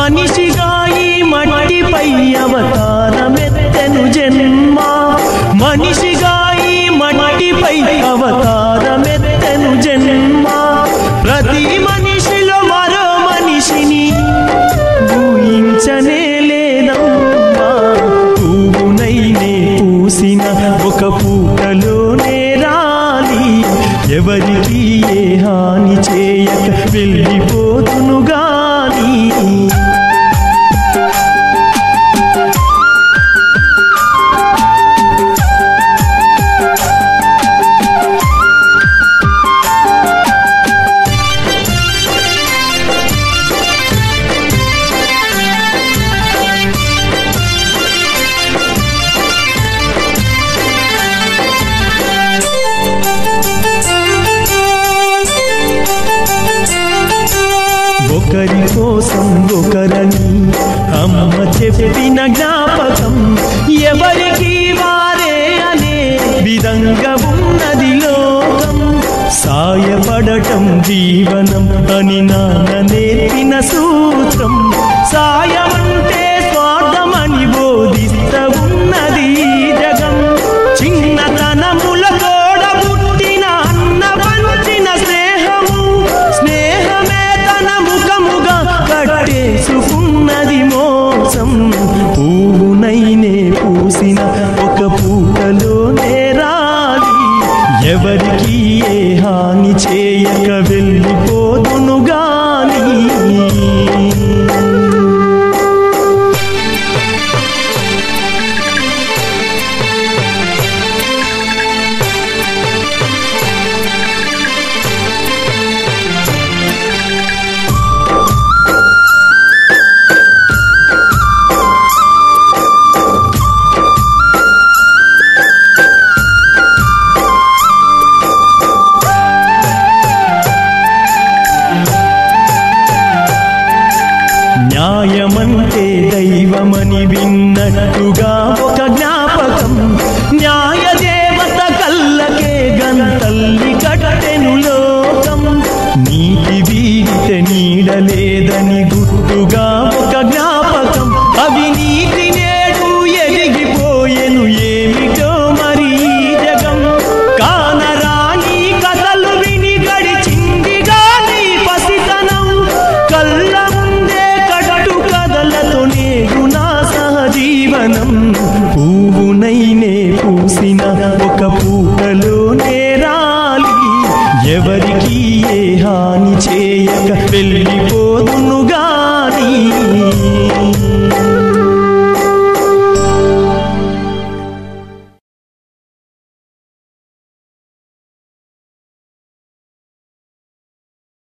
మనిషిగా ఈ మట్టిపై అవతారమెత్తెను జన్మ మనిషిగా ఈ మట్టిపై అవతారమెత్తెను జన్మ ప్రతి మనిషిలో మరో మనిషిని ఊహించనే లేదమ్మా పువ్వునైనే పూసిన ఒక పూటలోనే రాలి ఎవరికి ఏ హాని చేయక వెళ్ళిపోతును గాని ఒకరి కోసం ఒకరని అమ్మ చెప్పిన జ్ఞాపకం ఎవరికి వారే అనే విధంగా ఉన్నది లోకం సాయపడటం జీవనం అని నాన్న నేర్పిన సూత్రం సాయమంటే స్వార్థమని బోధిస్త ఉన్నది ఈ జగం చిన్నతనముల తోడ పుట్టిన అన్న పంచిన స్నేహము స్నేహమే తన ముఖముగా కట్టేసుకున్నది మోసం పువ్వునైనే పూసిన ఒక పూటలోనే రాలి ఎవరికి ఏ హాని చేయక వెళ్ళిపోతును గాని న్యాయమంటే దైవమని విన్నట్టుగా ఒక జ్ఞాపకం న్యాయ దేవత కళ్ళకే గంతల్లి కట్టెను లోకం నీటి వీడితే నీడలేదని గుర్తుగా ఒక జ్ఞాపకం అవినీతి నేడు ఎదిగిపోయెను ఏమిటో మరి ఈ జగం కానరాని కథలు విని గడిచింది గాని పసితనం కళ్ళ ముందే కట్టు కథలతో నేడు నా సహజీవనం పువ్వునైనే పూసిన ఒక పూటలోనే రాలి ఎవరికి ఏ హాని చేయక వెళ్ళి